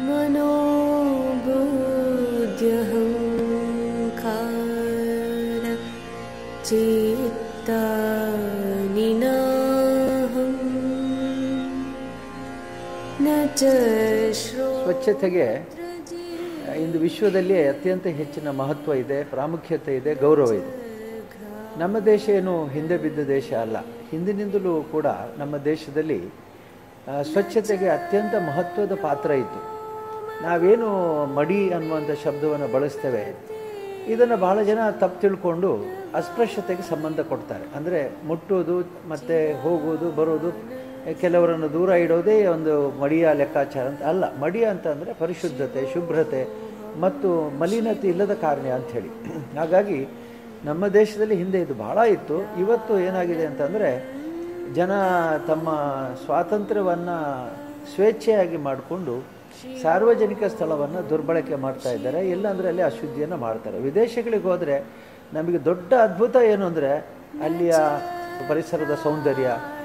मनोबुद्ध्यहङ्कार चित्तानि नाहं न च ಸ್ವಚ್ಛತೆಗೆ ಇಂದು ವಿಶ್ವದಲ್ಲಿ ಅತ್ಯಂತ ಹೆಚ್ಚಿನ ಮಹತ್ವ ಇದೆ ಪ್ರಾಮುಖ್ಯತೆ ಇದೆ ಗೌರವ ಇದೆ ನಮ್ಮ ದೇಶ ಏನು ಹಿಂದೆ ಬಿದ್ದ ದೇಶ ಅಲ್ಲ ಹಿಂದಿನಿಂದಲೂ ಕೂಡ ನಮ್ಮ ದೇಶದಲ್ಲಿ ಆ, ಸ್ವಚ್ಛತೆಗೆ ಅತ್ಯಂತ ಮಹತ್ವದ ಪಾತ್ರ ಇತ್ತು ನಾವೇನು ಮಡಿ ಅನ್ನುವಂಥ ಶಬ್ದವನ್ನು ಬಳಸ್ತೇವೆ ಇದನ್ನು ಬಹಳ ಜನ ತಪ್ಪು ತಿಳ್ಕೊಂಡು ಅಸ್ಪೃಶ್ಯತೆಗೆ ಸಂಬಂಧ ಕೊಡ್ತಾರೆ ಅಂದರೆ ಮುಟ್ಟುವುದು ಮತ್ತು ಹೋಗುವುದು ಬರುವುದು ಕೆಲವರನ್ನು ದೂರ ಇಡೋದೇ ಒಂದು ಮಡಿಯ ಲೆಕ್ಕಾಚಾರ ಅಂತ ಅಲ್ಲ ಮಡಿ ಅಂತಂದರೆ ಪರಿಶುದ್ಧತೆ ಶುಭ್ರತೆ ಮತ್ತು ಮಲಿನತೆ ಇಲ್ಲದ ಕಾರಣ ಅಂಥೇಳಿ ಹಾಗಾಗಿ ನಮ್ಮ ದೇಶದಲ್ಲಿ ಹಿಂದೆ ಇದು ಬಹಳ ಇತ್ತು ಇವತ್ತು ಏನಾಗಿದೆ ಅಂತಂದರೆ ಜನ ತಮ್ಮ ಸ್ವಾತಂತ್ರ್ಯವನ್ನು ಸ್ವೇಚ್ಛೆಯಾಗಿ ಮಾಡಿಕೊಂಡು ಸಾರ್ವಜನಿಕ ಸ್ಥಳವನ್ನು ದುರ್ಬಳಕೆ ಮಾಡ್ತಾ ಇದ್ದಾರೆ ಇಲ್ಲಾಂದರೆ ಅಲ್ಲಿ ಅಶುದ್ಧಿಯನ್ನು ಮಾಡ್ತಾರೆ ವಿದೇಶಗಳಿಗೆ ಹೋದರೆ ನಮಗೆ ದೊಡ್ಡ ಅದ್ಭುತ ಏನು ಅಂದರೆ ಅಲ್ಲಿಯ ಪರಿಸರದ ಸೌಂದರ್ಯ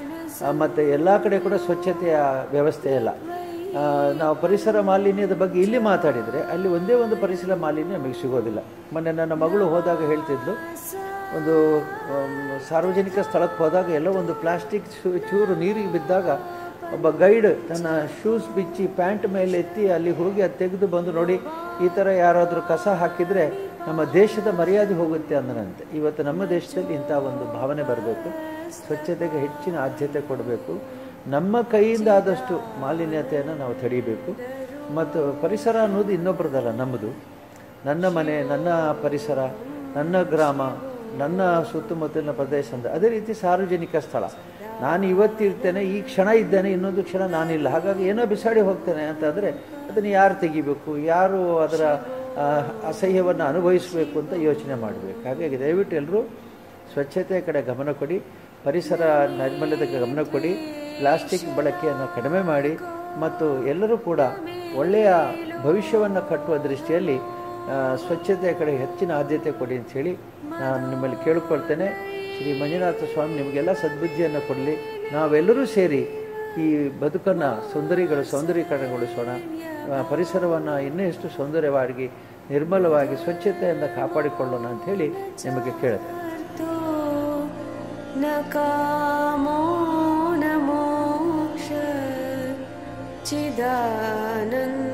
ಮತ್ತು ಎಲ್ಲ ಕಡೆ ಕೂಡ ಸ್ವಚ್ಛತೆಯ ವ್ಯವಸ್ಥೆ ಇಲ್ಲ ಆ, ನಾವು ಪರಿಸರ ಮಾಲಿನ್ಯದ ಬಗ್ಗೆ ಇಲ್ಲಿ ಮಾತಾಡಿದರೆ ಅಲ್ಲಿ ಒಂದೇ ಒಂದು ಪರಿಸರ ಮಾಲಿನ್ಯ ನಮಗೆ ಸಿಗೋದಿಲ್ಲ ಮೊನ್ನೆ ನನ್ನ ಮಗಳು ಹೋದಾಗ ಹೇಳ್ತಿದ್ಲು ಒಂದು ಆಮ್, ಸಾರ್ವಜನಿಕ ಸ್ಥಳಕ್ಕೆ ಹೋದಾಗ ಎಲ್ಲೋ ಒಂದು ಪ್ಲಾಸ್ಟಿಕ್ ಚೂ- ಚೂರು ನೀರಿಗೆ ಬಿದ್ದಾಗ ಒಬ್ಬ ಗೈಡ್ ತನ್ನ ಶೂಸ್ ಬಿಚ್ಚಿ ಪ್ಯಾಂಟ್ ಮೇಲೆ ಎತ್ತಿ ಅಲ್ಲಿ ಹೋಗಿ ಅದು ತೆಗೆದು ಬಂದು ನೋಡಿ ಈ ಥರ ಯಾರಾದರೂ ಕಸ ಹಾಕಿದರೆ ನಮ್ಮ ದೇಶದ ಮರ್ಯಾದೆ ಹೋಗುತ್ತೆ ಅಂದನಂತೆ ಇವತ್ತು ನಮ್ಮ ದೇಶದಲ್ಲಿ ಇಂಥ ಒಂದು ಭಾವನೆ ಬರಬೇಕು ಸ್ವಚ್ಛತೆಗೆ ಹೆಚ್ಚಿನ ಆದ್ಯತೆ ಕೊಡಬೇಕು ನಮ್ಮ ಕೈಯಿಂದ ಆದಷ್ಟು ಮಾಲಿನ್ಯತೆಯನ್ನು ನಾವು ತಡೀಬೇಕು ಮತ್ತು ಪರಿಸರ ಅನ್ನೋದು ಇನ್ನೊಬ್ಬರದಲ್ಲ ನಮ್ಮದು ನನ್ನ ಮನೆ ನನ್ನ ಪರಿಸರ ನನ್ನ ಗ್ರಾಮ ನನ್ನ ಸುತ್ತಮುತ್ತಲಿನ ಪ್ರದೇಶ ಅಂತ ಅದೇ ರೀತಿ ಸಾರ್ವಜನಿಕ ಸ್ಥಳ ನಾನು ಇವತ್ತಿರ್ತೇನೆ ಈ ಕ್ಷಣ ಇದ್ದೇನೆ ಇನ್ನೊಂದು ಕ್ಷಣ ನಾನಿಲ್ಲ ಹಾಗಾಗಿ ಏನೋ ಬಿಸಾಡಿ ಹೋಗ್ತೇನೆ ಅಂತಂದರೆ ಅದನ್ನು ಯಾರು ತೆಗಿಬೇಕು ಯಾರು ಅದರ ಆ, ಅಸಹ್ಯವನ್ನು ಅನುಭವಿಸಬೇಕು ಅಂತ ಯೋಚನೆ ಮಾಡಬೇಕು ಹಾಗಾಗಿ ದಯವಿಟ್ಟು ಎಲ್ಲರೂ ಸ್ವಚ್ಛತೆಯ ಕಡೆ ಗಮನ ಕೊಡಿ ಪರಿಸರ ನೈರ್ಮಲ್ಯದ ಗಮನ ಕೊಡಿ ಪ್ಲಾಸ್ಟಿಕ್ ಬಳಕೆಯನ್ನು ಕಡಿಮೆ ಮಾಡಿ ಮತ್ತು ಎಲ್ಲರೂ ಕೂಡ ಒಳ್ಳೆಯ ಭವಿಷ್ಯವನ್ನು ಕಟ್ಟುವ ದೃಷ್ಟಿಯಲ್ಲಿ ಆ, ಸ್ವಚ್ಛತೆಯ ಕಡೆ ಹೆಚ್ಚಿನ ಆದ್ಯತೆ ಕೊಡಿ ಅಂಥೇಳಿ ನಾನು ನಿಮ್ಮಲ್ಲಿ ಕೇಳಿಕೊಳ್ತೇನೆ ಶ್ರೀ ಮಂಜುನಾಥ ಸ್ವಾಮಿ ನಿಮಗೆಲ್ಲ ಸದ್ಬುದ್ಧಿಯನ್ನು ಕೊಡಲಿ ನಾವೆಲ್ಲರೂ ಸೇರಿ ಈ ಬದುಕನ್ನು ಸುಂದರಿಗಳು ಸೌಂದರ್ಯೀಕರಣಗೊಳಿಸೋಣ ಆ, ಪರಿಸರವನ್ನು ಇನ್ನೂ ಎಷ್ಟು ಸೌಂದರ್ಯವಾಗಿ ನಿರ್ಮಲವಾಗಿ ಸ್ವಚ್ಛತೆಯಿಂದ ಕಾಪಾಡಿಕೊಳ್ಳೋಣ ಅಂಥೇಳಿ ನಿಮಗೆ ಕೇಳುತ್ತೆ तो न कामो न मोक्ष चिदानन्द